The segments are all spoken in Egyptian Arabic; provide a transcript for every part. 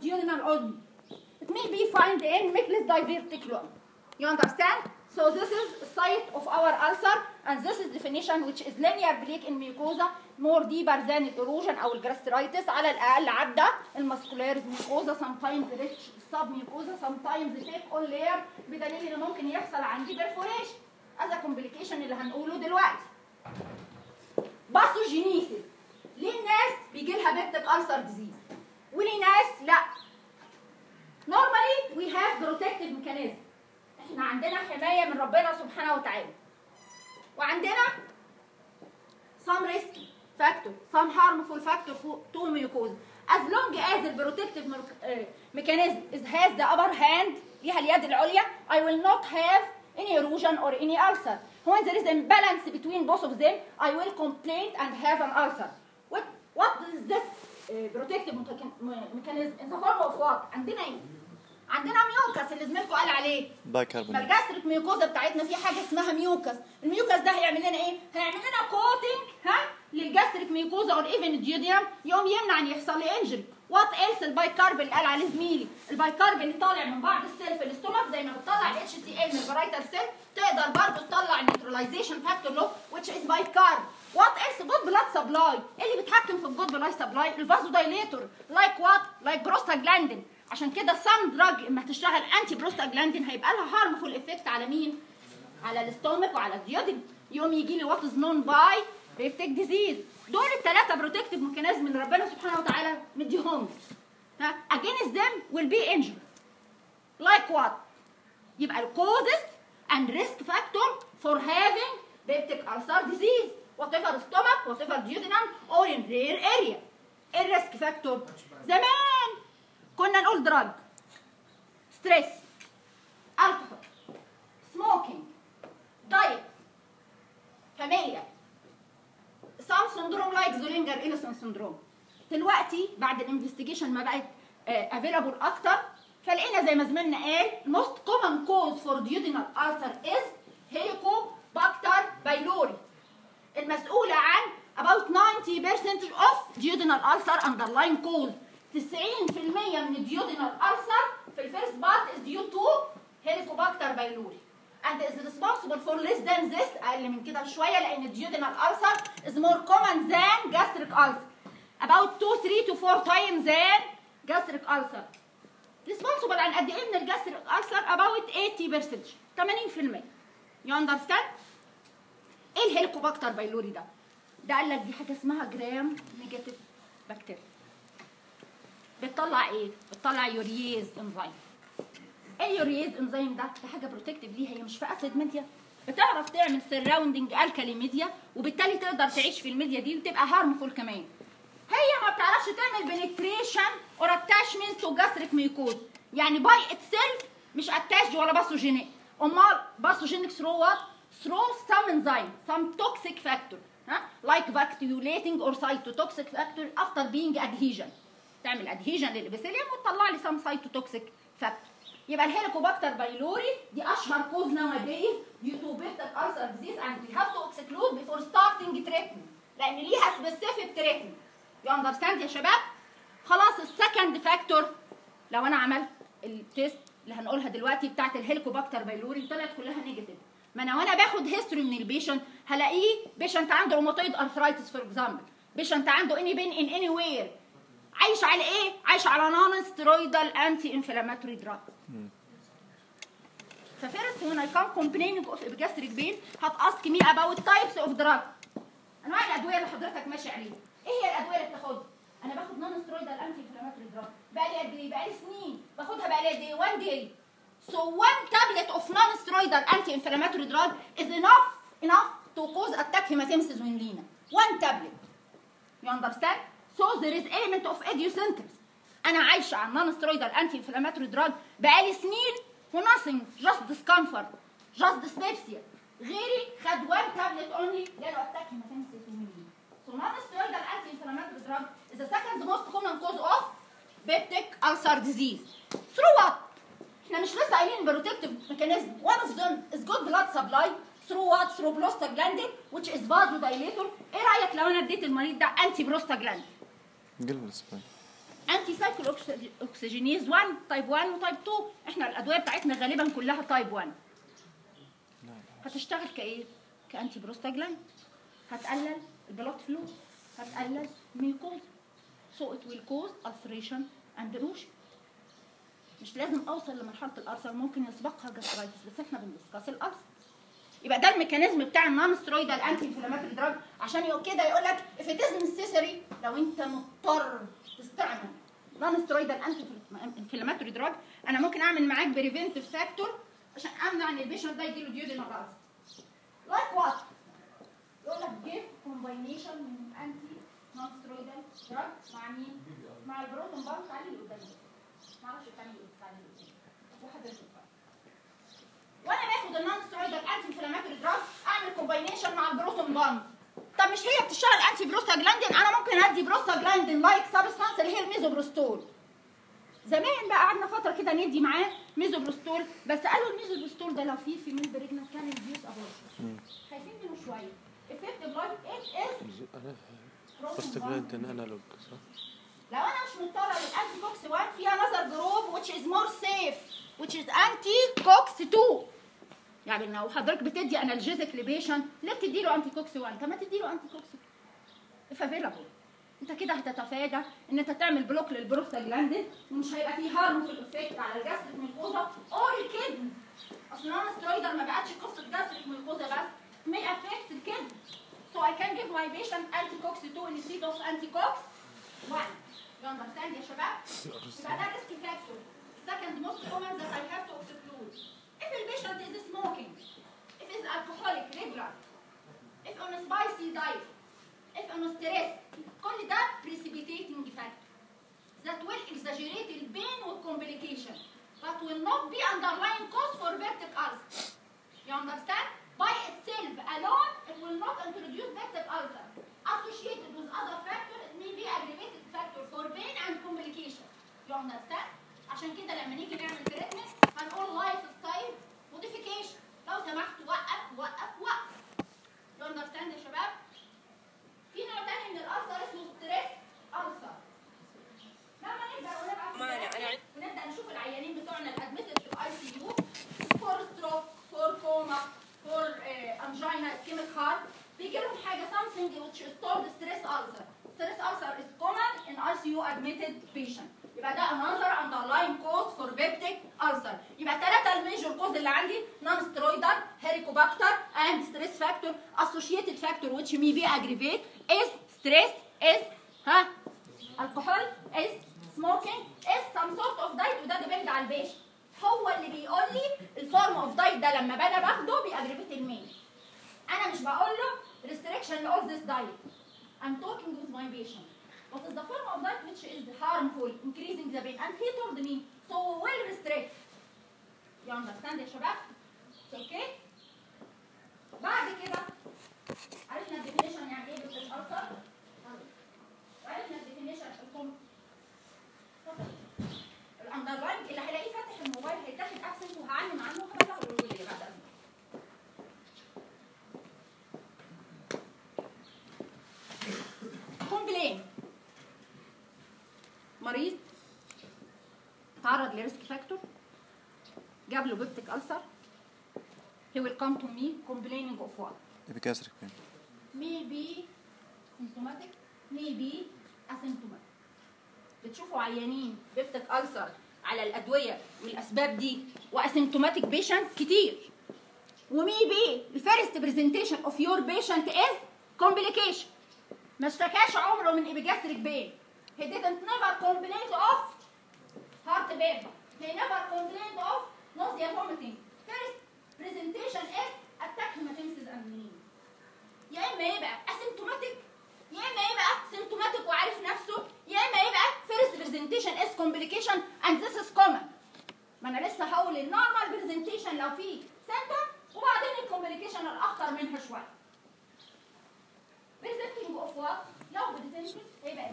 duodenal only. It may be found in Meckel's diverticulum. You understand? So this is site of our ulcer and this is definition which is linear break in mucosa more deeper than erosion او الجراسترايتس على الاقل عدى الماسكولاريز mucosa sometimes rich sub mucosa sometimes take all layer بدليل ان ممكن يحصل عندي perforation as a complication اللي هنقوله دلوقتي. باثوجينيسيس ليه الناس بيجي لها بيبتك ulcer disease وليه ناس لا normally we have protective mechanism احنا عندنا حمايه من ربنا سبحانه وتعالى وعندنا some risk factor some harmful factor to mucosa as long as the protective uh, mechanism is, has the upper hand ليها اليد العليا I will not have any erosion or any ulcer when there is imbalance between both of them I will complain and have an ulcer what what is this uh, protective mechanism in the form of what عندنا ايه عندنا ميوكس اللي زميلكم قال عليه بايكربونات فالجاستريك ميوكوزا بتاعتنا في حاجه اسمها ميوكس الميوكس ده هيعمل لنا ايه هيعمل لنا كوتنج ها للجاستريك ميوكوزا اور ايفن الديوديوم يوم يمنع ان يحصل لي انجري وات ايلس البايكارب اللي قال عليه زميلي البايكارب اللي طالع من بعض السيل في الاستومك زي ما بتطلع الاتش سي ال من البرايتال سيل تقدر برضه تطلع النيوتراليزيشن فاكتور له which is بايكارب وات ايلس جود بلاد سبلاي اللي بيتحكم في الجود بلاد سبلاي الفازو دايليتور لايك وات لايك بروستاجلاندين عشان كده سام دراج اما تشتغل انتي بروستاجلاندين هيبقى لها هارمفول افكت على مين؟ على الاستومك وعلى الديودين يوم يجي لي وات از نون باي بيبتك ديزيز دول الثلاثه بروتكتيف ميكانيزم اللي ربنا سبحانه وتعالى مديهم لي ها against them will be injured like what يبقى الكوزز and risk factor for having peptic ulcer disease whatever stomach whatever duodenum or in rare area الريسك فاكتور زمان كنا نقول دراج ستريس الكحول سموكينج دايت فاميليا سام سندروم لايك زولينجر إليسون سندروم دلوقتي بعد الانفستيجيشن ما بقت افيلابل اكتر فلقينا زي ما زميلنا قال most common cause for duodenal ulcer is helicobacter pylori المسؤولة عن about 90% of duodenal ulcer underlying cause 90% من الديودينال ulcer في الفيرست بارت is due to helicobacter pylori and is responsible for less than this اقل من كده شويه لان الديودينال ulcer is more common than gastric ulcer about 2 3 to 4 times than gastric ulcer responsible عن قد ايه من الجاستريك ulcer about 80% 80% you understand ايه الهيليكوباكتر بايلوري ده ده قال لك دي حاجه اسمها جرام نيجاتيف بكتيريا بتطلع ايه بتطلع يورييز انزيم ايه اليورييز انزيم ده ده حاجه بروتكتيف ليها هي مش في اسيد ميديا بتعرف تعمل سراوندنج الكالي ميديا وبالتالي تقدر تعيش في الميديا دي وتبقى هارمفول كمان هي ما بتعرفش تعمل بنتريشن اور اتاشمنت تو جاستريك ميوكوز يعني باي اتسيلف مش اتاش ولا باثوجينيك امال باثوجينيك ثرو وات ثرو سم انزيم سم توكسيك فاكتور ها لايك فاكتيوليتنج اور سايتوتوكسيك فاكتور افتر بينج ادهيجن تعمل ادهيجن للابيثيليوم وتطلع لي سم سايتوتوكسيك فاكتور يبقى الهيليكوباكتر بايلوري دي اشهر كوز nowadays due to peptic ulcer disease and we have to exclude before starting treatment لان ليها specific treatment you understand يا شباب خلاص السكند فاكتور لو انا عملت التيست اللي هنقولها دلوقتي بتاعت الهيليكوباكتر بايلوري طلعت كلها نيجاتيف ما انا وانا باخد هيستوري من البيشنت هلاقيه بيشنت عنده روماتويد ارثرايتس فور اكزامبل بيشنت عنده اني بين ان اني وير عايش على ايه عايش على نون ستيرويدال انتي انفلاماتوري دراج ففيرست when I come complaining of epigastric pain هتاسك مي about types of drug انواع الادويه اللي حضرتك ماشي عليها ايه هي الادويه اللي بتاخدها انا باخد نون ستيرويدال انتي انفلاماتوري دراج بقالي قد ايه بقالي سنين باخدها بقالي قد ايه 1 day so one tablet of non steroidal anti inflammatory drug is enough enough to cause attack hematemesis in Lina one tablet you understand so there is element of idiosyncrasy انا عايشه على نون ستيرويدال انتي انفلاماتوري دراج بقالي سنين وناثينج جاست ديسكمفورت جاست dyspepsia غيري خد وان تابلت اونلي جاله اتاك هيماتيمسيس وميلين So non-steroidal anti-inflammatory drug is the second most common cause of peptic ulcer disease. Through what? احنا مش لسه قايلين بروتكتيف ميكانيزم one of them is good blood supply through what through prostaglandin which is vasodilator ايه رايك لو انا اديت المريض ده انتي prostaglandin قلب الاسبوع انتي سايكل اوكسجينيز 1 تايب 1 وتايب 2 احنا الادويه بتاعتنا غالبا كلها تايب 1 هتشتغل كايه كانتي بروستاجلاند هتقلل البلاد فلو هتقلل ميوكوز so it will cause ulceration and erosion مش لازم اوصل لمرحله الارثر ممكن يسبقها جاسترايتس بس احنا بندسكاس الارثر يبقى ده الميكانيزم بتاع النون سترويدال انتي انفلاماتوري دراج عشان يقول كده يقول لك if it is necessary لو انت مضطر تستعمل نون سترويدال انتي انفلاماتوري دراج انا ممكن اعمل معاك بريفنتيف فاكتور عشان امنع ان البيشنت ده يجيله ديودينال ارثر لايك وات يقول لك جيف كومباينيشن من انتي نون سترويدال دراج مع مين؟ مع البروتون بامب تعالي اللي قدامي معرفش تعالي اللي تعالي اللي قدامي وحضرتك بقى وانا باخد النون سترويدال انتي انفلاماتوري دراج اعمل كومباينيشن مع البروتون بامب طب مش هي بتشتغل انتي بروستاجلاندين انا ممكن ادي بروستاجلاندين لايك سبستانس اللي هي الميزوبروستول زمان بقى قعدنا فتره كده ندي معاه ميزوبروستول بس قالوا الميزوبروستول ده لو فيه في ميل بريجننت كان البيوس ابورشن خايفين منه شويه افكتيف لايك ات از بروستاجلاندين انالوج صح؟ لو انا مش مضطره للانتي كوكس 1 فيها نظر جروب which is more safe which is anti كوكس 2 يعني لو حضرتك بتدي انالجيزك لبيشنت ليه بتدي له انتي كوكس 1 طب ما تدي له انتي كوكس 2 if available انت كده هتتفادى ان انت تعمل بلوك للبروستاجلاندين ومش هيبقى فيه هارم في الافكت على الجاستريك ميكوزا اور الكدن اصل نون سترويدر ما بقتش قصه جاستريك ميكوزا بس may affect الكدن so I can give my patient anti cox 2 instead of anti cox 1 you understand يا شباب يبقى ده risk factor second most common that I have to exclude if the patient is smoking if is alcoholic regular if on a spicy diet if on stress كل ده precipitating factor that will exaggerate the pain with complication but will not be underlying cause for peptic ulcer you understand by itself alone it will not introduce peptic ulcer associated with other factors it may be aggravated factor for pain and complication you understand عشان كده لما نيجي نعمل تريتمنت هنقول لايف ستايل موديفيكيشن لو سمحت وقف وقف وقف you understand يا شباب في نوع تاني من الألسر اسمه ستريس ألسر لما نبدأ ونبقى ما أنا- أنا- ونبدأ نشوف العيانين بتوعنا الأدميتد في الأي سي يو فور ستروك فور كوما فور أنجينا اسكيميك هارت بيجي لهم حاجة something which is called stress ulcer stress ulcer is common in ICU admitted patient يبقى ده another underlying cause for peptic ulcer يبقى ثلاثة الميجور كوز اللي عندي non steroidal helicobacter and stress factor associated factor which may be aggravate is stress is ها alcohol is smoking is some sort of diet وده depend على البيشنت هو اللي بيقول لي الفورم اوف دايت ده لما انا باخده بيأجريفيت المين انا مش بقول له restriction all this diet I'm talking with my patient what is the form of diet which is harmful increasing the pain and he told me so we will restrict you understand يا شباب It's okay بعد كده عرفنا الديفينيشن يعني ايه بس الألسر وعرفنا الديفينيشن الكم الاندرلاين اللي هيلاقيه فاتح الموبايل هيتاخد اكسنت وهعلم عنه وهبلغه الوليه بعد اذنك كومبلين مريض تعرض لريسك فاكتور جاب له بيبتيك ألسر he will come to me complaining of what ابيكاسريك بين maybe symptomatic maybe asymptomatic بتشوفوا عيانين بيبتك ألسر على الأدوية والأسباب دي واسيمتوماتيك بيشنت كتير وميبي الفيرست برزنتيشن اوف يور بيشنت از كومبليكيشن ما اشتكاش عمره من epigastric pain he didn't never complain of heart pain he never complained of nausea vomiting first presentation is attack hematemesis and anemia يا اما يبقى اسيمتوماتيك يا اما يبقى سيمتوماتيك وعارف نفسه يا اما يبقى فيرست برزنتيشن از كومبليكيشن اند ذس از كومن ما انا لسه هقول النورمال برزنتيشن لو في سنتر وبعدين الكومبليكيشن الاخطر منها شويه برزنتنج اوف وات لو برزنتنج هيبقى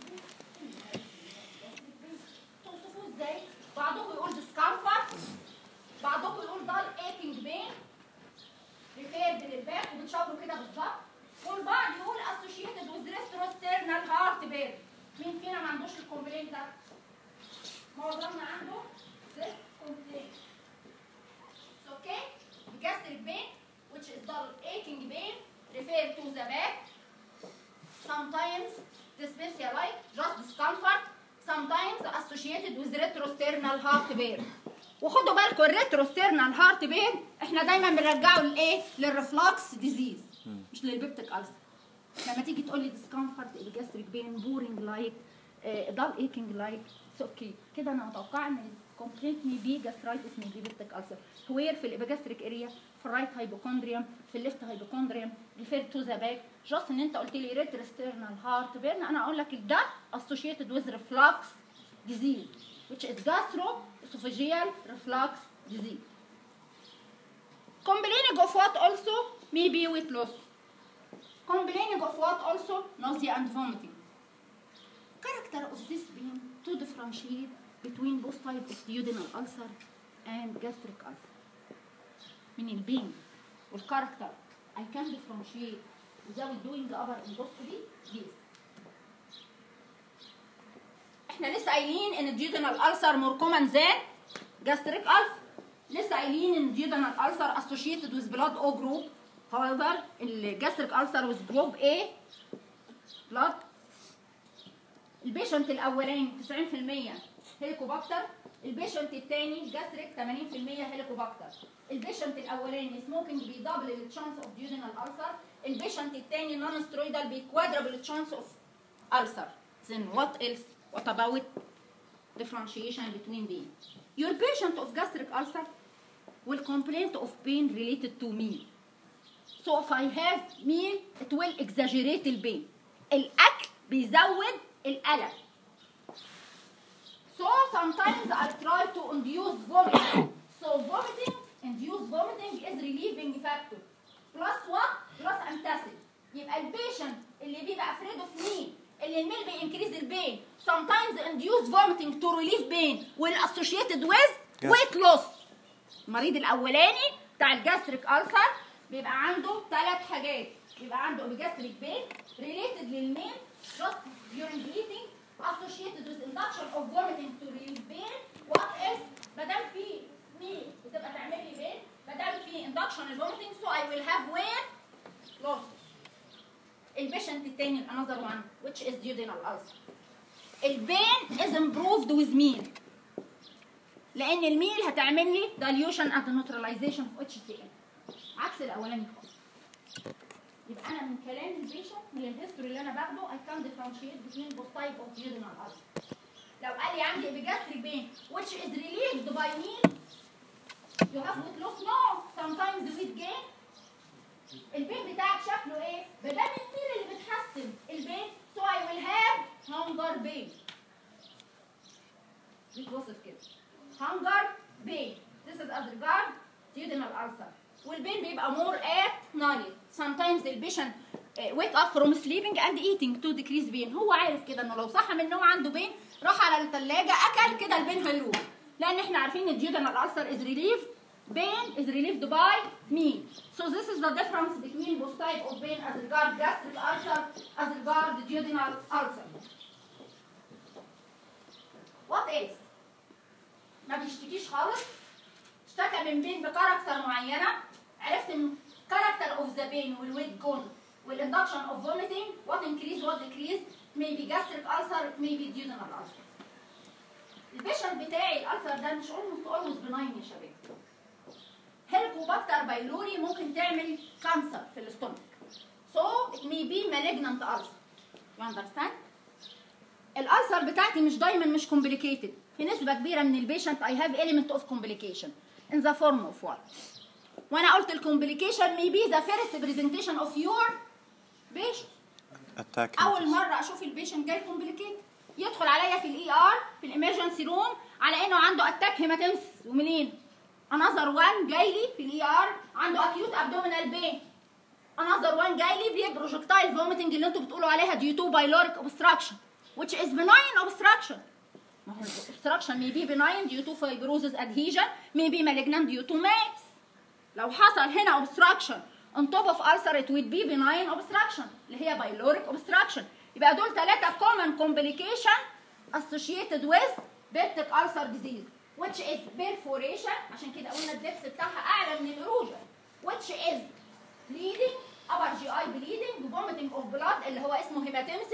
توصفوه ازاي بعضكم يقول ديسكمفورت بعضكم يقول دال ايكينج بين ريفيرد للباك وبتشاوروا كده بالظبط والبعض يقول اسوشيتد وذ ريستروسترنال هارت بير مين فينا ما عندوش الكومبلين ده associated with retrosternal heart burn وخدوا بالكم الريتروسترنال هارت بين احنا دايما بنرجعه لايه للرفلكس ديزيز مش للبيبتيك ألسر لما تيجي تقول لي ديسكمفورت الجاستريك بين بورينج لايك دال ايكينج لايك اتس اوكي كده انا متوقعه ان الكومبليت مي بي جاسترايتس مي بي بيبتيك ألسر وير في الابيجاستريك اريا في الرايت هايبوكوندريوم في الليفت هايبوكوندريوم ريفير تو ذا باك جاست ان انت قلت لي ريتروسترنال هارت بين انا اقول لك ده associated with reflux disease which is gastroesophageal reflux disease. Complaining of what also? Maybe weight loss. Complaining of what also? Nausea and vomiting. Character of this pain to differentiate between both types of duodenal ulcer and gastric ulcer. من البين والكاركتر I can differentiate without doing upper endoscopy? Yes. احنا لسه قايلين ان الديودنال ألسر مور كومن ذان جاستريك ألسر لسه قايلين ان الديودنال ألسر associated with blood O group however الجاستريك ألسر with group A blood البيشنت الاولاني 90% هيليكوباكتر البيشنت الثاني جاستريك 80% هيليكوباكتر البيشنت الاولاني سموكينج بيدبل التشانس اوف ديودنال ألسر البيشنت الثاني نون سترويدال بيكوادربل التشانس اوف ألسر then what else what about differentiation between them your patient of gastric ulcer will complain of pain related to meal so if I have meal it will exaggerate the pain الاكل بيزود الالم so sometimes I try to induce vomiting so vomiting induced vomiting is relieving factor plus what plus antacid يبقى البيشنت اللي بيبقى افريد اوف ميل اللي الميل بينكريز البين sometimes induce vomiting to relieve pain will associated with Yes. weight loss المريض الاولاني بتاع الجاستريك ألسر بيبقى عنده ثلاث حاجات بيبقى عنده اوبيجاستريك بين ريليتد للمين just during eating associated with induction of vomiting to relieve pain what else ما دام في مين بتبقى تعمل لي بين ما دام في induction of vomiting so I will have weight loss البيشنت التاني another one which is duodenal ulcer البين is improved with meal لان الميل هتعمل لي dilution and neutralization of HCl عكس الاولاني خالص يبقى انا من كلام البيشنت من الهيستوري اللي انا باخده I can differentiate between both type of duodenal ulcer لو قال لي عندي epigastric pain which is relieved by meal you have weight loss no sometimes weight gain البين بتاعك شكله ايه؟ بدل الميل اللي بتحسن البين so I will have hunger pain بيتوصف كده hunger pain this is as regard duodenal ulcer والبين بيبقى more at night sometimes the patient uh, wake up from sleeping and eating to decrease pain هو عارف كده انه لو صحى من النوم عنده بين راح على الثلاجه اكل كده البين هيروح لان احنا عارفين الديودنال ulcer is relieved pain is relieved by meal so this is the difference between both type of pain as regard gastric ulcer as regard duodenal ulcer what else ما بيشتكيش خالص اشتكى من بين بكاركتر معينه عرفت ان كاركتر اوف ذا بين والويت جون والاندكشن اوف فوميتنج وات انكريز وات ديكريز maybe gastric ulcer maybe duodenal ulcer البيشنت بتاعي الالسر ده مش اولموست اولموست بناين يا شباب هيليكوباكتر بايلوري ممكن تعمل كانسر في الاستومك so it may be malignant ulcer you understand الالسر بتاعتي مش دايما مش complicated في نسبه كبيره من البيشنت I have element of complication in the form of what وانا قلت الكومبليكيشن may be the first presentation of your patient اتاك اول مره اشوف البيشنت جاي كومبليكيت يدخل عليا في الاي ار في الامرجنسي روم على انه عنده اتاك هيماتيمس ومنين انذر وان جاي لي في الاي ار عنده اكيوت ابدومينال بين انذر وان جاي لي ببروجكتايل فوميتنج اللي انتوا بتقولوا عليها ديو تو بايلوريك اوبستراكشن which is benign obstruction ما هو obstruction may be benign due to fibrosis adhesion may be malignant due to mass لو حصل هنا obstruction on top of ulcer it will be benign obstruction اللي هي pyloric obstruction يبقى دول ثلاثة common complication associated with peptic ulcer disease which is perforation عشان كده قلنا الدبس بتاعها أعلى من الإروجن which is bleeding upper GI bleeding vomiting of blood اللي هو اسمه hematemesis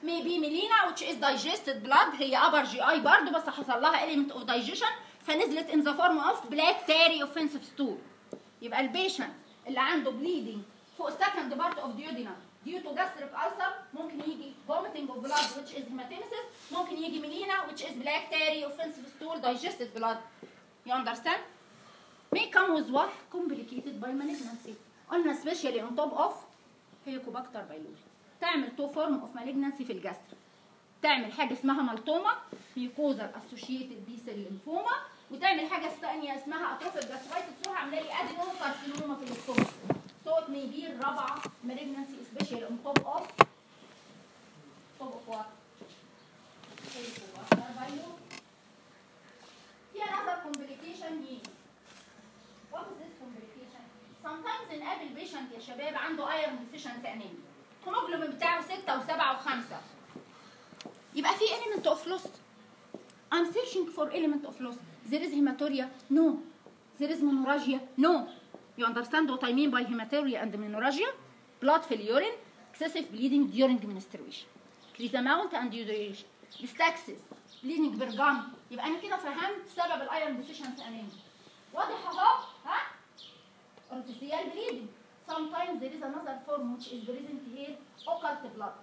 maybe ميلينا which is digested blood هي upper GI برضه بس حصل لها element of digestion فنزلت in the form of black tarry offensive stool يبقى البيشنت اللي عنده bleeding فوق second part of duodenum due to gastric ulcer ممكن يجي vomiting of blood which is hematemesis ممكن يجي ميلينا which is black tarry offensive stool digested blood you understand may come with what complicated by malignancy قلنا especially on top of هيليكوباكتر بايلوري تعمل تو فورم اوف مالجنسي في الجاستر تعمل حاجه اسمها مالتوما ميوكوزال اسوشيتد بي سيل ليمفوما وتعمل حاجه ثانيه اسمها اتروفيك جاسترايتس تروح عامله لي ادينوم كارسينوما في الاستومك سو ات مي بي الرابعه مالجنسي سبيشال اون توب اوف توب اوف وات هيليكوباكتر بايلوري في another complication means what is this complication sometimes نقابل بيشنت يا شباب عنده ايرون ديفيشنسي انيميا الهيموجلوبين بتاعه 6 و7 و5 يبقى في element of loss I'm searching for element of loss there is hematuria no there is menorrhagia no you understand what I mean by hematuria and menorrhagia blood في اليورين excessive bleeding during menstruation increase amount and duration dystaxis bleeding bergam يبقى انا كده فهمت سبب الايرون ديفيشنسي انيميا واضح اهو ها artificial bleeding. Sometimes there is another form which is present here, occult blood.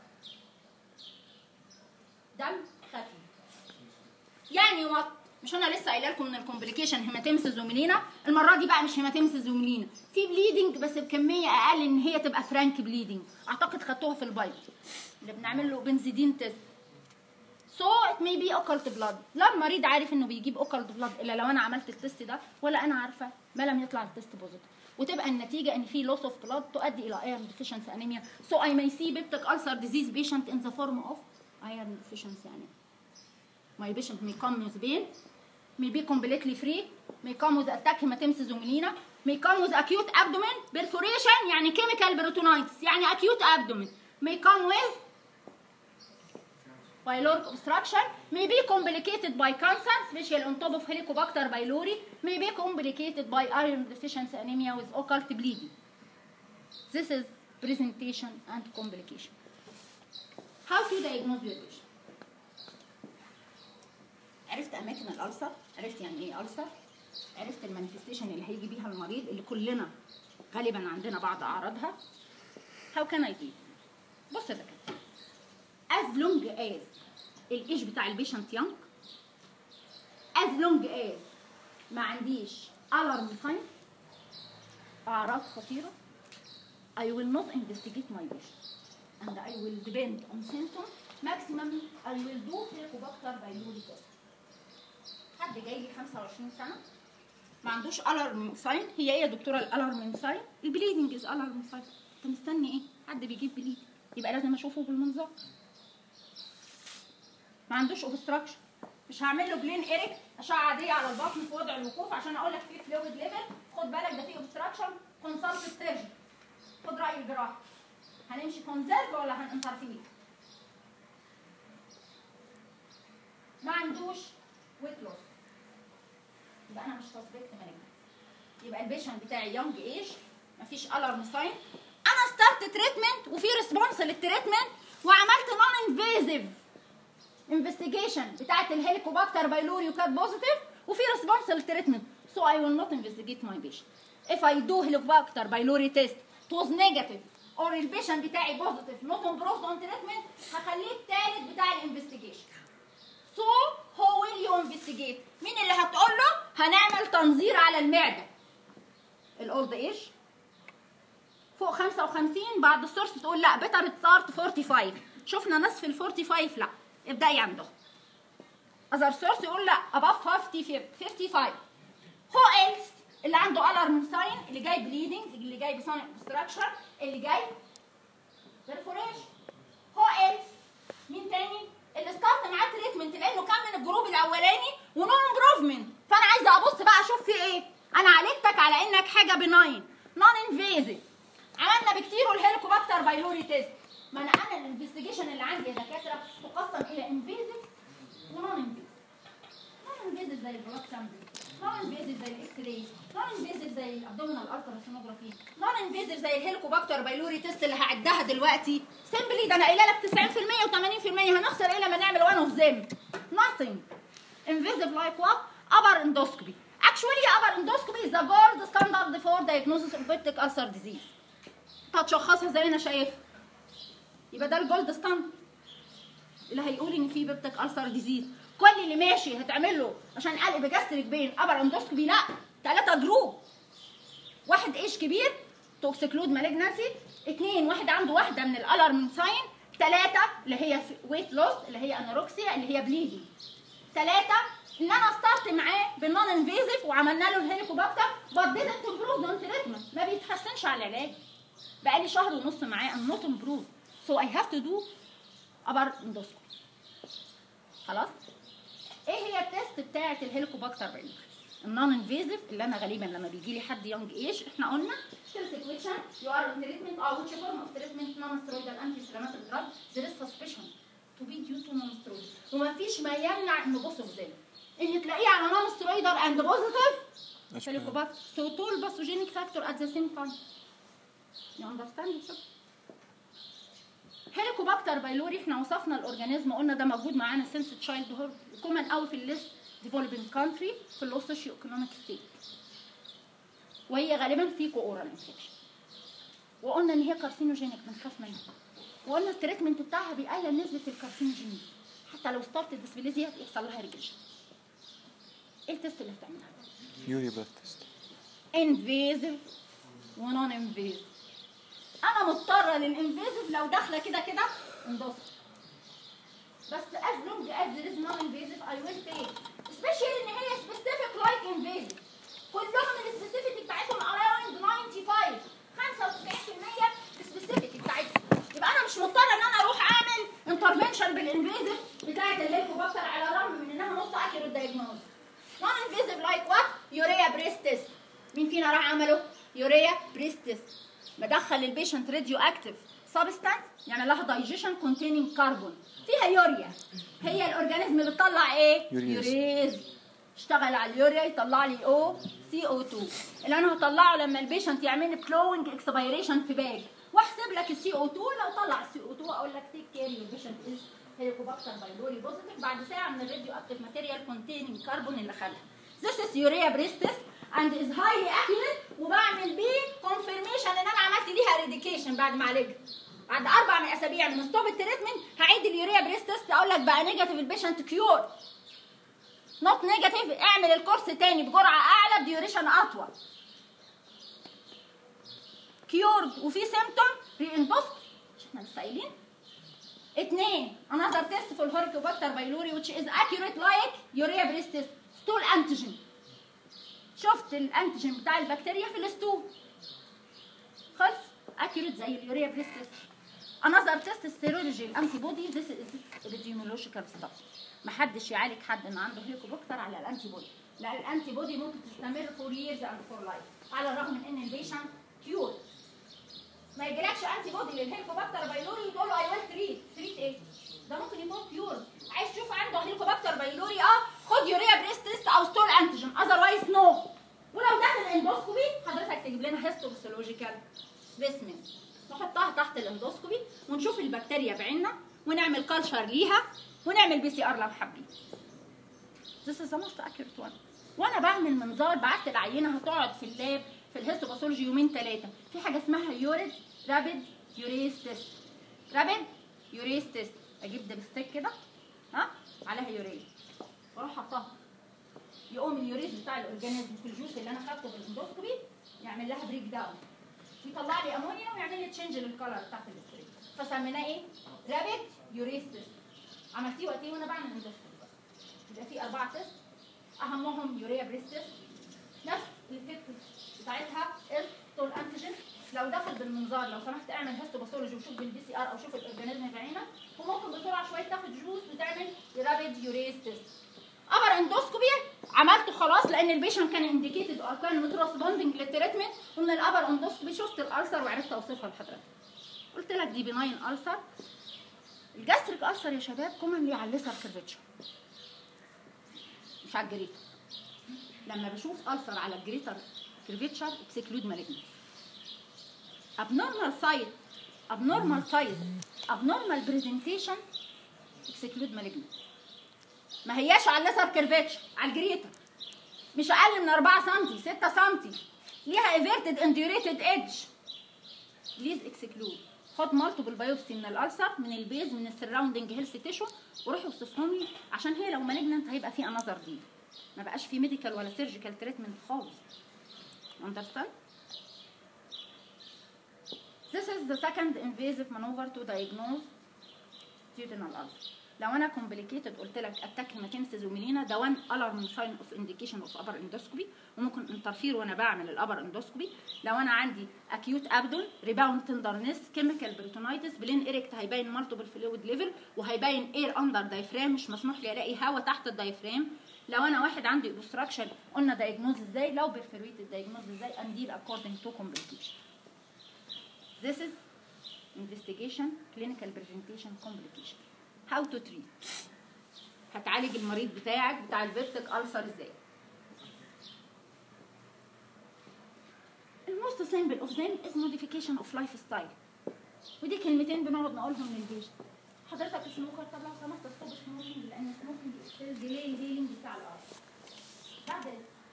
دم خفيف. يعني وات مش انا لسه قايله لكم ان الكومبليكيشن هيماتيمسيس وميلينا المره دي بقى مش هيماتيمسيس وميلينا في بليدنج بس بكميه اقل ان هي تبقى فرانك بليدنج اعتقد خدتوها في البايب اللي بنعمل له بنزيدين تيست سو ات مي بي اوكلت بلاد لا المريض عارف انه بيجيب اوكلت بلاد الا لو انا عملت التست ده ولا انا عارفه ما لم يطلع التست بوزيتيف وتبقى النتيجه ان في loss of blood تؤدي الى iron deficiency anemia so I may see peptic ulcer disease patient in the form of iron deficiency anemia my patient may come with pain may be completely free may come with attack hematemesis وميلينا may come with acute abdomen perforation يعني chemical peritonitis يعني acute abdomen may come with pyloric obstruction may be complicated by cancer, especially on top of Helicobacter pylori, may be complicated by iron deficiency anemia with occult bleeding. This is presentation and complication. How to diagnose your patient? عرفت اماكن الالسر عرفت يعني ايه السر عرفت المانيفستيشن اللي هيجي بيها المريض اللي كلنا غالبا عندنا بعض اعراضها how can I do it? بص يا دكاتره as long as الايج بتاع البيشنت يونج as long as ما عنديش alarm sign اعراض خطيره I will not investigate my patient and I will depend on symptoms maximum I will do Helicobacter pylori test حد جاي لي 25 سنه ما عندوش الارم ساين هي ايه يا دكتوره الالارم ساين البليدنج از الارم ساين انت مستني ايه حد بيجيب بليد يبقى لازم اشوفه بالمنظار ما عندوش اوبستراكشن مش هعمل له بلين ايريك اشعه عاديه على البطن في وضع الوقوف عشان اقول لك في فلويد ليفل خد بالك ده في اوبستراكشن كونسلت السيرجن خد راي الجراح هنمشي كونسيرف ولا هنانترفير ما عندوش ويت لوس يبقى انا مش سسبكت مالجنت يبقى البيشنت بتاعي يونج ايج مفيش الارم ساين انا ستارت تريتمنت وفي ريسبونس للتريتمنت وعملت نون انفيزيف انفستيجيشن بتاعت الهيليكوباكتر بايلوري وكانت بوزيتيف وفي ريسبونس للتريتمنت so I will not investigate my patient if I do helicobacter pylori test it was negative or البيشنت بتاعي بوزيتيف not improved on treatment هخليه التالت بتاع الانفستيجيشن so who will you investigate مين اللي هتقول له هنعمل تنظير على المعده الاولد ايج فوق 55 بعد السورس تقول لا بيتر ستارت 45 شفنا ناس في ال 45 لا ابدأي عنده اذر سورس يقول لا above 50 55 هو ايلس اللي عنده الارم ساين اللي جاي بليدنج اللي جاي بسونيك اوبستراكشن اللي جاي برفوريشن هو ايلس مين تاني اللي ستارت معاه تريتمنت لانه كان من الجروب الاولاني ونو امبروفمنت فانا عايزه ابص بقى اشوف في ايه انا عالجتك على انك حاجه بناين نون انفيزيف عملنا بكتير الهيليكوباكتر بايلوري تيست ما انا انا الانفستيجيشن اللي عندي يا دكاتره تقسم الى انفيزيف ونون انفيزيف نون نون انفيزيف زي البلاد سامبل نون انفيزيف زي الاكس راي نون انفيزيف زي الابدومينال التراسونوجرافي نون انفيزيف زي الهيليكوباكتر بايلوري تيست اللي هعدها دلوقتي سيمبلي ده انا قايله لك 90% و80% هنخسر ايه لما نعمل وان اوف ذيم nothing invasive like what upper endoscopy actually upper endoscopy is the gold standard for diagnosis of peptic ulcer disease هتشخصها زي ما انا شايفها يبقى ده الجولد ستاندرد اللي هيقول ان في بيبتك ألسر ديزيز كل اللي ماشي هتعمل له عشان قلب جاستريك بين ابر اندوسكوبي لا ثلاثة جروب واحد ايش كبير توكسيكلود مالجنسي اثنين واحد عنده واحدة من الالارمين ساين ثلاثة اللي هي ويت لوس اللي هي انوركسيا اللي هي بليدنج ثلاثة ان انا ستارت معاه بالنون انفيزيف وعملنا له الهيليكوباكتر بديت امبروف دون تريتمنت ما بيتحسنش على العلاج بقالي شهر ونص معاه ام نوت امبروف سو اي هاف تو دو ابر اندوسكوبي خلاص ايه هي التست بتاعه الهيليكوباكتر بايلوري النون انفيزيف اللي انا غالبا لما بيجي لي حد يونج ايج احنا قلنا تمسك ويتشن يو ار تريتمنت او ويتش فورم اوف تريتمنت نون سترويدال انتي سيراماتيك دراج ذير از سسبشن تو بي ديو تو نون سترويد ومفيش ما يمنع انه بص في ان تلاقيه على نون سترويدال اند بوزيتيف هيليكوباكتر سو تو الباثوجينيك فاكتور ات ذا سيم تايم يو اندرستاند هيليكوباكتر بايلوري احنا وصفنا الاورجانيزم قلنا ده موجود معانا سينس تشايلد هود كومن قوي في الليست ديفلوبينج كونتري في اللو سوشيو ايكونوميك ستيت وهي غالبا فيكو اورال انفكشن وقلنا ان هي كارسينوجينيك بنخاف منها وقلنا التريتمنت بتاعها بيقلل نسبه الكارسينوجينيك حتى لو ستارت ديسبليزيا يحصل لها ريجريشن ايه التست اللي هتعملها؟ يوري بلاك تيست انفيزيف ونون انفيزيف انا مضطره للانفيزيف لو داخله كده كده اندوسكوبي بس as long as there is non invasive I will take especially ان هي specific like invasive كلهم السبيسيفيتي بتاعتهم around 95 95% السبيسيفيتي بتاعتهم يبقى انا مش مضطره ان انا اروح اعمل انترفنشن بالانفيزيف بتاعت الهيليكوباكتر على الرغم من انها نص اكيوريت دايجنوز نون انفيزيف لايك وات يوريا بريستس مين فينا راح عمله يوريا بريستس بدخل البيشنت راديو اكتيف سبستانس يعني لها دايجيشن كونتيننج كربون فيها يوريا هي الاورجانيزم بتطلع ايه يوريز. يوريز اشتغل على اليوريا يطلع لي او سي او 2 اللي انا هطلعه لما البيشنت يعمل لي كلوينج اكسبيريشن في باج واحسب لك السي او 2 لو طلع السي او 2 اقول لك تيك كير يور بيشنت از هيليكوباكتر بايلوري بوزيتيف بعد ساعه من الراديو اكتيف ماتيريال كونتيننج كربون اللي خدها This is urea bristis and is highly accurate وبعمل بيه confirmation ان انا عملت ليها eradication بعد ما عالجت بعد اربع من اسابيع من ستوب التريتمنت هعيد اليوريا بريستس اقول لك بقى نيجاتيف البيشنت كيور نوت نيجاتيف اعمل الكورس تاني بجرعه اعلى بديوريشن اطول كيورد وفي سيمتوم ري اندوسك احنا لسه قايلين اثنين another test for Helicobacter pylori which is accurate like urea bristis stool antigen شفت الانتيجين بتاع البكتيريا في الستول خلص accurate زي اليوريا بريستس another test السيرولوجي الانتي بودي this is epidemiological stuff محدش يعالج حد ان عنده هيليكوباكتر على الانتي بودي لا الانتي بودي ممكن تستمر for years and for life على الرغم من ان البيشنت كيور ما يجيلكش انتي بودي للهيليكوباكتر بايلوري تقول له اي ويل تريت تريت ايه ده ممكن يكون بيور عايز تشوف عنده هيليكوباكتر بايلوري اه خد يوريا بريستست او ستول انتيجين اذروايز نو ولو دخل اندوسكوبي حضرتك تجيب لنا هيستوبسيولوجيكال سبيسمن نحطها تحت الاندوسكوبي ونشوف البكتيريا بعيننا ونعمل كلشر ليها ونعمل بي سي ار لو حابين This is the most accurate one. وانا بعمل منظار بعت العينه هتقعد في اللاب في الهيستوباثولوجي يومين ثلاثه في حاجه اسمها يوريد رابيد يوريز تيست رابيد يوريز تيست اجيب دبستيك كده ها عليها يوريز واروح حطها يقوم اليوريز بتاع الاورجانيزم في الجوس اللي انا خدته بالاندوسكوبي يعمل لها بريك داون ويطلع لي امونيا ويعمل لي تشينج للكلر بتاعت الاستريك فسميناه ايه؟ رابيد يوريز تيست عملتيه وقت ايه وانا بعمل اندوسكوبي بقى يبقى في اربعه تيست اهمهم يوريا بريستس نفس الفكر بتاعتها التول انتيجين لو دخل بالمنظار لو سمحت اعمل هيستوباثولوجي وشوف بالبي سي ار او شوف الاورجانيزم بعينك وممكن بسرعه شويه تاخد جوز وتعمل رابيد يوريز تيست ابر اندوسكوبي عملته خلاص لان البيشنت كان انديكيتد او كان نوت ريسبوندنج للتريتمنت ومن الابر اندوسكوبي شفت الالسر وعرفت اوصفها لحضرتك قلت لك دي بناين السر الجاستريك السر يا شباب كومنلي على الليسر كيرفتشر مش على الجريتر لما بشوف ألسر على الجريتر كرفيتشر اكسكلود مالجنس abnormal site abnormal size abnormal presentation exclude malignant ما هياش على الليزر كيرفيتشر على الجريتر مش اقل من 4 سم 6 سم ليها ايفيرتد انديوريتد ايدج بليز اكسكلود خد مالتيبل بايوبسي من الالسر من البيز من السراوندنج هيلث تيشو وروح وصفهم لي عشان هي لو مالجنانت هيبقى في انذر دي ما بقاش في ميديكال ولا سيرجيكال تريتمنت خالص understand This is the second invasive maneuver to diagnose duodenal ulcer. لو انا complicated قلت لك اتاك هيماتيمسيس وميلينا ده one alarm sign of indication of upper endoscopy وممكن انترفير وانا بعمل الابر اندوسكوبي لو انا عندي acute abdomen rebound tenderness chemical peritonitis بلين ايركت هيبين multiple fluid level وهيبين air under diaphragm مش مسموح لي الاقي هواء تحت الدايفرام لو انا واحد عندي obstruction قلنا diagnose ازاي لو perforated diagnose ازاي and deal according to complication This is investigation, clinical presentation, complication. How to treat. هتعالج المريض بتاعك بتاع الفيرتك ألسر ازاي؟ الموست سيمبل اوف ذيم از موديفيكيشن اوف لايف ستايل ودي كلمتين بنقعد نقولهم للبيشنت حضرتك سموكر طب لو سمحت ستوب سموكينج لان سموكينج ديلي الهيلينج بتاع الارض بعد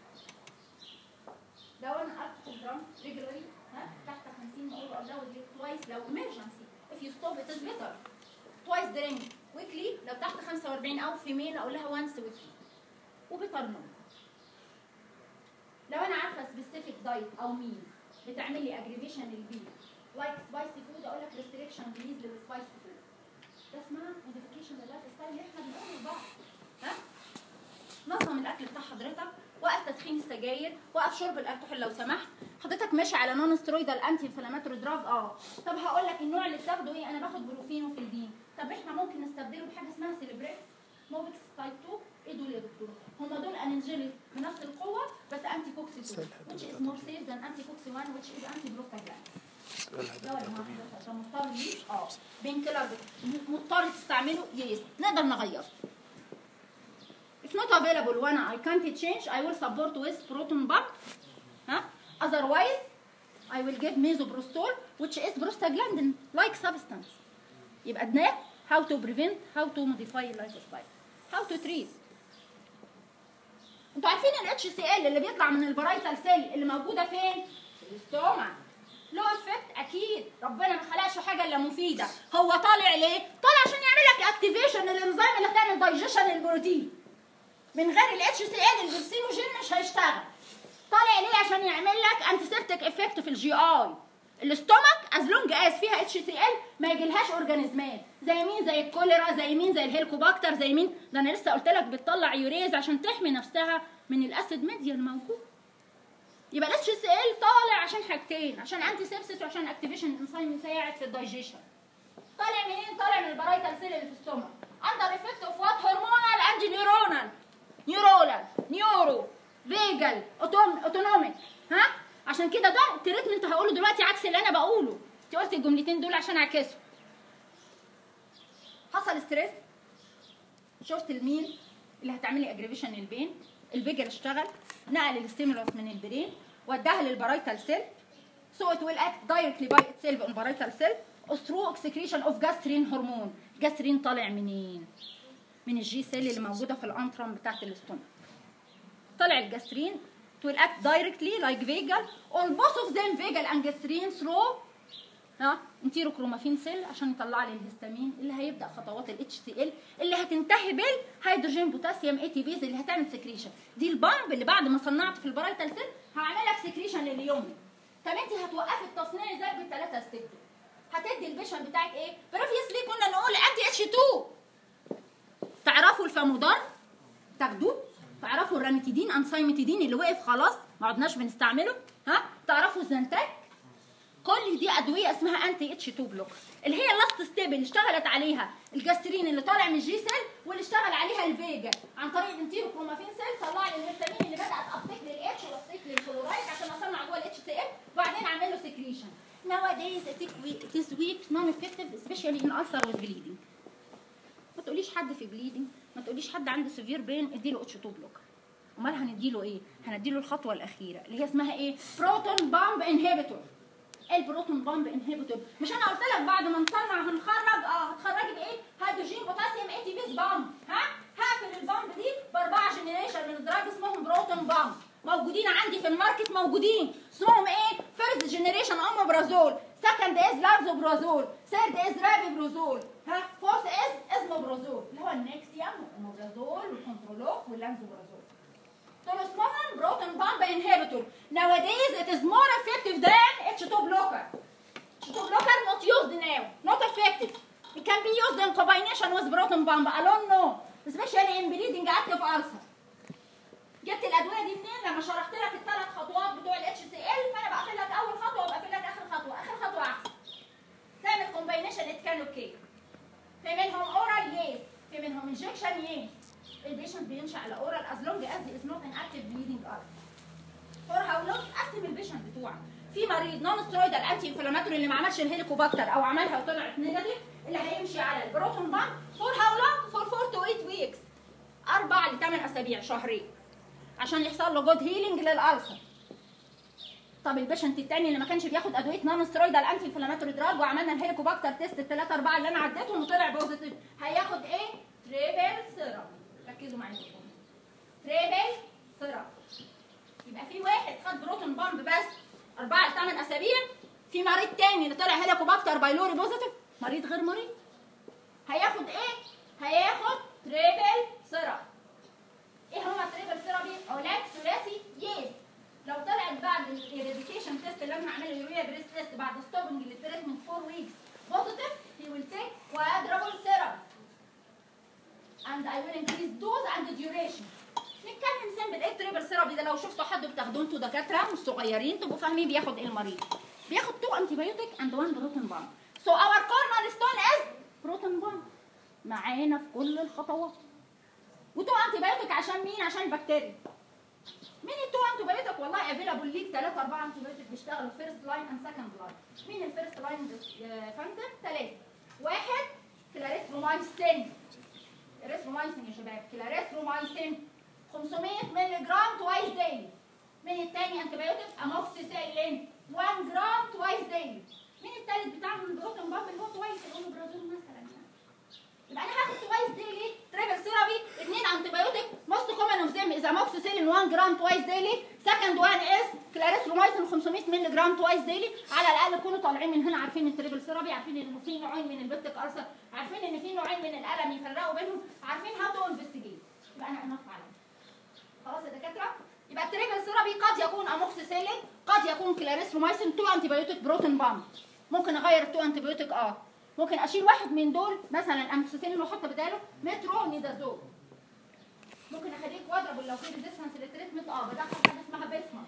لو انا اخد جرام ريجولاري ها تحت 50 اورو او زود لك توايس لو emergency if you stop it is better twice drink weekly لو تحت 45 او فيميل اقول لها once weekly وبترنم لو انا عارفه سبيسيفيك دايت او ميل بتعمل لي اجريفيشن للبي لايك سبايسي فود اقول لك ريستريكشن بليز للسبايسي فود ده اسمها موديفيكيشن لللايف ستايل اللي احنا بنقوله لبعض ها نظم الاكل بتاع حضرتك وقف تدخين السجاير وقف شرب الكحول لو سمحت حضرتك ماشي على نون سترويدال انتي انفلاماتوري دراج اه طب هقول لك النوع اللي بتاخده ايه انا باخد بروفين وفي الدين طب احنا ممكن نستبدله بحاجه اسمها سيلبريكس موبكس تايب 2 ايه دول يا دكتور هم دول انجيليك بنفس القوه بس انتي كوكسي 2 which is more safe than anti كوكسي 1 which is anti بروستاجلاند ده ولا ما عشان مضطر ليه اه بين كيلر مضطر تستعمله يس نقدر نغيره if not available when I can't change I will support with proton pump huh? otherwise I will give mesoprostol which is prostaglandin like substance يبقى ده how to prevent how to modify lifestyle how to treat انتوا عارفين ال HCl اللي بيطلع من البرايتال سيل اللي موجوده فين؟ في الاستوما له افكت اكيد ربنا ما خلقش حاجه الا مفيده هو طالع ليه؟ طالع عشان يعمل لك اكتيفيشن للانزيم اللي هتعمل دايجيشن للبروتين من غير ال HCl البرسينوجين مش هيشتغل طالع ليه عشان يعمل لك انتيسبتيك افكت في الجي اي الاستومك از لونج از فيها اتش سي ال ما يجيلهاش اورجانيزمات زي مين زي الكوليرا زي مين زي الهيلكوباكتر زي مين ده انا لسه قلت لك بتطلع يوريز عشان تحمي نفسها من الاسيد ميديا الموجود يبقى الاتش سي ال طالع عشان حاجتين عشان انتي سيبسيس وعشان اكتيفيشن انزيم يساعد في الدايجيشن طالع منين طالع من البرايتال سيل اللي في الاستومك اندر افكت اوف وات هرمونال اند نيورونال نيورولال نيورو فيجل اوتونوميك ها عشان كده ده التريتمنت هقوله دلوقتي عكس اللي انا بقوله انت قلت الجملتين دول عشان اعكسهم حصل ستريس شفت الميل اللي هتعملي اجريفيشن للبين الفيجل اشتغل نقل الستيمولوس من البرين وداها للبرايتال سيل so it will act directly by itself on parietal cell through excretion of gastrin hormone gastrin طالع منين من الجي سيل اللي موجوده في الانترم بتاعت الاستومك طلع الجاسترين to act directly like vagal or both of them vagal and gastrin through ها انتيروكرومافين سيل عشان يطلع لي الهستامين اللي هيبدا خطوات الاتش سي ال اللي هتنتهي بالهيدروجين بوتاسيوم اي تي بيز اللي هتعمل سكريشن دي البامب اللي بعد ما صنعت في البرايتال سيل هعمل لك سكريشن لليوم طب انت هتوقفي التصنيع ازاي بالثلاثه ستيب هتدي البيشن بتاعك ايه بريفيسلي كنا نقول انتي اتش 2 تعرفوا الفامودار تاخدوه تعرفوا الرانيتيدين انسايمتيدين اللي وقف خلاص ما عدناش بنستعمله ها تعرفوا الزنتاك كل دي ادويه اسمها انتي اتش 2 بلوك اللي هي اللاست ستيب اللي اشتغلت عليها الجاسترين اللي طالع من الجي سيل واللي اشتغل عليها الفيجا عن طريق الانتيروكرومافين سيل طلع لي الهستامين اللي بدات ابتيك للاتش واستيك للكلورايد عشان اصنع جوه الاتش تي ال وبعدين اعمل له سكريشن nowadays it is weak non-effective especially in ulcer with bleeding ما تقوليش حد في بليدنج ما تقوليش حد عنده سيفير بين اديله اتش 2 بلوك امال هنديله ايه هنديله الخطوه الاخيره اللي هي اسمها ايه بروتون بامب انهبيتور البروتون بامب انهبيتور مش انا قلت لك بعد ما نصنع هنخرج اه هتخرجي بايه هيدروجين بوتاسيوم اي تي بيز بامب ها هقفل البامب دي باربعه جنريشن من الدراج اسمهم بروتون بامب موجودين عندي في الماركت موجودين اسمهم ايه فيرست جنريشن اموبرازول سكند از لازوبرازول ثيرد از رابيبرازول ها فورث از ازموبرازول اللي هو النكستيوم والاموبرازول والكنترولوك واللانزوبرازول دول اسمهم بروتون بامب انهبيتور nowadays it is more effective than H2 blocker H2 blocker not used now not effective it can be used in combination with proton pump alone no especially in bleeding active ulcer جبت الادويه دي منين لما شرحت لك الثلاث خطوات بتوع الاتش سي ال فانا بقفل لك اول خطوه وبقفل لك اخر خطوه اخر خطوه احسن تعمل كومباينيشن ات كان اوكي في منهم اورال يس في منهم انجكشن يس البيشنت بيمشي على اورال از لونج از از نوت ان اكتيف بليدنج ار فور هاو لونج قسم البيشنت بتوعك في مريض نون سترويدال انتي انفلاماتوري اللي ما عملش الهيليكوباكتر او عملها وطلعت نيجاتيف اللي هيمشي على البروتون بامب فور هاو لونج فور 4 تو 8 ويكس اربع لثمان اسابيع شهرين عشان يحصل له جود هيلينج للالسر طب البيشنت التاني اللي ما كانش بياخد ادويه نون سترويدال انتي انفلاماتوري دراج وعملنا الهيليكوباكتر تيست الثلاثه اربعه اللي انا عديتهم وطلع بوزيتيف هياخد ايه؟ تريبل سيرم ركزوا معايا تريبل سيرم يبقى في واحد خد بروتون بامب بس اربعه لثمان اسابيع في مريض تاني اللي طلع هيليكوباكتر بايلوري بوزيتيف مريض غير مريض هياخد ايه؟ هياخد تريبل سيرم ايه هما التريبل سيرابي علاج ثلاثي يس لو طلعت بعد الريديكيشن تيست اللي انا عامله اليوريا بريس تيست بعد ستوبنج للتريتمنت 4 ويكس بوزيتيف هي ويل تيك quadruple serum and I will increase dose and duration نتكلم سامبل ايه التريبل سيرابي ده لو شفتوا حد بتاخدوه انتوا دكاتره مش صغيرين تبقوا فاهمين بياخد ايه المريض بياخد 2 انتي بايوتيك اند 1 بروتون بامب سو اور كورنر ستون از بروتون بامب معانا في كل الخطوات وتو انتي بايوتيك عشان مين عشان البكتيريا مين التو انتي بايوتيك والله افيلابل ليك 3 4 انتي بايوتيك بيشتغلوا فيرست لاين اند سكند لاين مين الفيرست لاين يا فندم ثلاثه واحد كلاريثرومايسين كلاريثرومايسين يا شباب كلاريثرومايسين 500 مللي جرام توايس دايلي مين الثاني انتي بايوتيك اموكسيسيلين 1 جرام توايس دايلي مين الثالث بتاعهم البروتين بامب اللي هو توايس الاوميبرازول مثلا يبقى انا هاخد توايس ديلي تريبل سيرابي اثنين انتي بايوتيك موست كومن اوف ذيم از اموكسيسيلين 1 جرام توايس ديلي سكند وان از كلاريثرومايسين 500 مللي جرام توايس ديلي على الاقل كونوا طالعين من هنا عارفين التريبل سيرابي عارفين ان في نوعين من البيتك ارسل عارفين ان في نوعين من الالم يفرقوا بينهم عارفين هاو تو انفستيجيت يبقى انا انف على خلاص يا دكاتره يبقى التريبل سيرابي قد يكون اموكسيسيلين قد يكون كلاريثرومايسين 2 انتي بايوتيك بروتين بامب ممكن اغير التو انتي بايوتيك اه ممكن اشيل واحد من دول مثلا اموكسيسيلين واحط بداله مترونيدازول ممكن اخليه كوادرابل لو في ريزيستنس للتريتمنت اه بدخل حاجه اسمها بيسما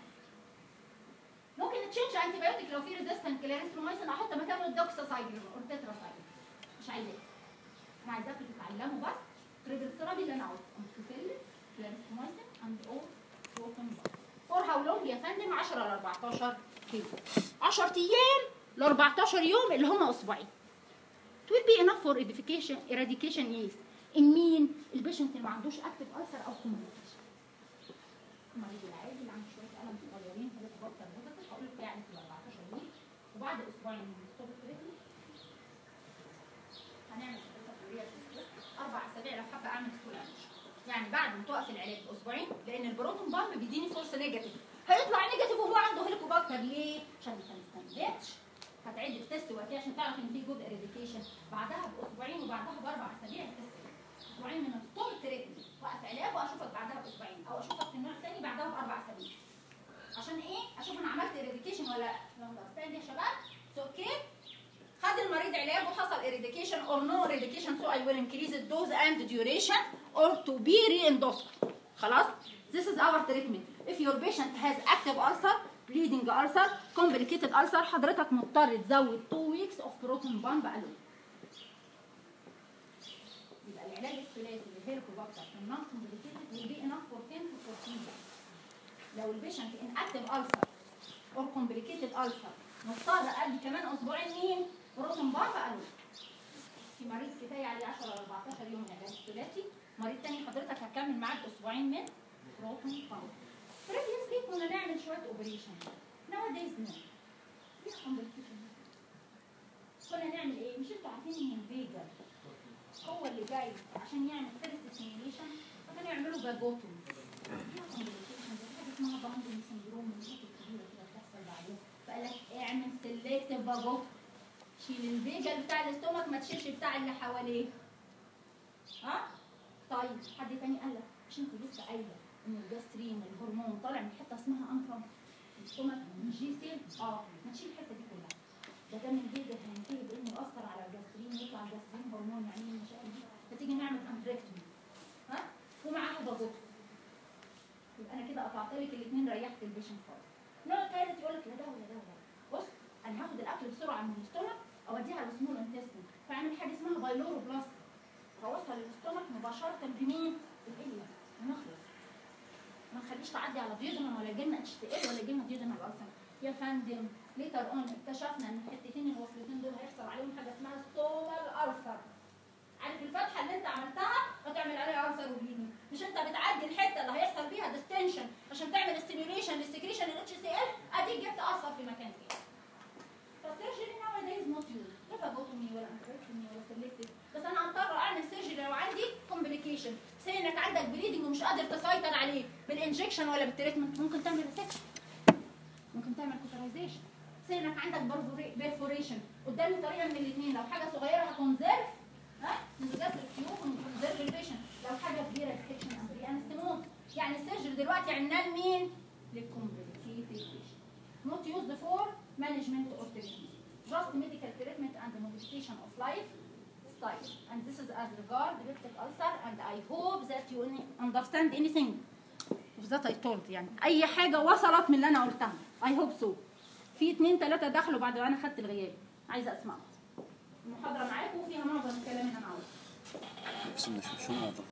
ممكن تشينج انتي بايوتيك لو في ريزيستنت كلاريثرومايسين احط مكانه الدوكساسايكلين او التتراسايكلين مش عايزاه انا عايزاكم تتعلموا بس تريبل ثيرابي اللي انا عاوزه اموكسيسيلين كلاريثرومايسين اند او بروتون فور هاو لونج يا فندم 10 ل 14 كيلو 10 ايام ل 14 يوم اللي هم اسبوعين it will be enough for eradication eradication yes in مين البيشنت اللي ما عندوش اكتف ulcer او communication المريض العادي اللي عنده شويه الم صغيرين هو بطل بوزيتيف هقول لك يعني في 14 يوم وبعد اسبوعين من ستوب التريتمنت هنعمل اربع اسابيع لو حابه اعمل ستولانش يعني بعد ما توقف العلاج باسبوعين لان البروتون بامب بيديني فورس نيجاتيف هيطلع نيجاتيف وهو عنده هيليكوباكتر ليه؟ عشان ما استنتجتش هتعد التست وقتها عشان تعرف ان في جود اريديكيشن بعدها باسبوعين وبعدها باربع اسابيع التست اسبوعين من الطول تريتمنت وقف علاج واشوفك بعدها باسبوعين او اشوفك في النوع الثاني بعدها باربع اسابيع عشان ايه؟ اشوف انا عملت اريديكيشن ولا لا اندرستاند يا شباب؟ اوكي خد المريض علاج وحصل eradication or no eradication so I will increase the dose and duration or to be re-endoscopy خلاص this is our treatment if your patient has active ulcer bleeding ulcer complicated ulcer حضرتك مضطر تزود 2 weeks of proton pump alone يبقى العلاج الثلاثي للهيليكوباكتر في النون complicated will be enough for 10 to 14 days لو البيشنت in active ulcer or complicated ulcer مضطر قبل كمان اسبوعين مين بروتون بامب الون في مريض كفايه عليه 10 ل 14 يوم علاج ثلاثي مريض تاني حضرتك هتكمل معاه باسبوعين من بروتون باور previously كنا نعمل شويه اوبريشن nowadays no ليه complication كنا نعمل ايه مش انتوا عارفين ان الفيجا هو اللي جاي عشان يعمل فيرست سيميليشن فكانوا يعملوا باجوتوم حاجه اسمها باندنج سندروم من الحاجات الكبيره كده بتحصل بعدين فقال لك اعمل سيلكتيف باجوتوم شيل الفيجا بتاع الاستومك ما تشيلش بتاع اللي حواليه ها طيب حد تاني قال لك مش انت لسه قايله ان الجاسترين الهرمون طالع من حته اسمها انترم الاستومك من جي سيل اه ما تشيل الحته دي كلها ده ده من الفيجا هينتهي بانه ياثر على الجاسترين يطلع الجاسترين هرمون يعني ايه المشاكل دي فتيجي نعمل انتريكتومي ها ومعاها باجوت يبقى انا كده قطعت لك الاثنين ريحت البيشنت خالص النوع الثالث يقول لك لا ده ولا ده ولا ده بص انا هاخد الاكل بسرعه من الاستومك اوديها على السمول انتستين فاعمل حاجه اسمها بايلورو بلاست فوصل للاستومك مباشره بمين؟ بالاليا ونخلص ما نخليش تعدي على ديودنا ولا جبنا اتش تي ال ولا جبنا ديودنا الالسن يا فندم ليتر اون اكتشفنا ان الحتتين الوصلتين دول هيحصل عليهم حاجه اسمها ستومال السر عارف الفتحه اللي انت عملتها هتعمل عليها السر وبليدنج مش انت بتعدي الحته اللي هيحصل فيها ديستنشن عشان تعمل ستيميوليشن للسكريشن الاتش سي ال اديك جبت اثر في مكان تاني فالسيرجري nowadays not used لا فاجوتومي ولا انتريكتومي ولا سيلكتيف بس انا هضطر اعمل سيرجري لو عندي كومبليكيشن سي انك عندك بليدنج ومش قادر تسيطر عليه بالانجكشن ولا بالتريتمنت ممكن تعمل ريسكشن ممكن تعمل كوترايزيشن سي انك عندك بيرفوريشن قدامي طريقه من الاثنين لو حاجه صغيره هكونزيرف ها نزجات الكيوب ونكونزيرف البيشن لو حاجه كبيره ديتكشن امبري انستموت يعني السيرجري دلوقتي عملناه لمين؟ للكومبليكيتد بيشن not used for management or treatment just medical treatment and modification of life style and this is as regard peptic ulcer and I hope that you understand anything of that I told يعني اي حاجه وصلت من اللي انا قلتها I hope so في اتنين تلاته دخلوا بعد ما انا خدت الغياب عايزه اسمعهم المحاضره معاكم وفيها معظم الكلام اللي انا عاوزه بس شو شو موضوع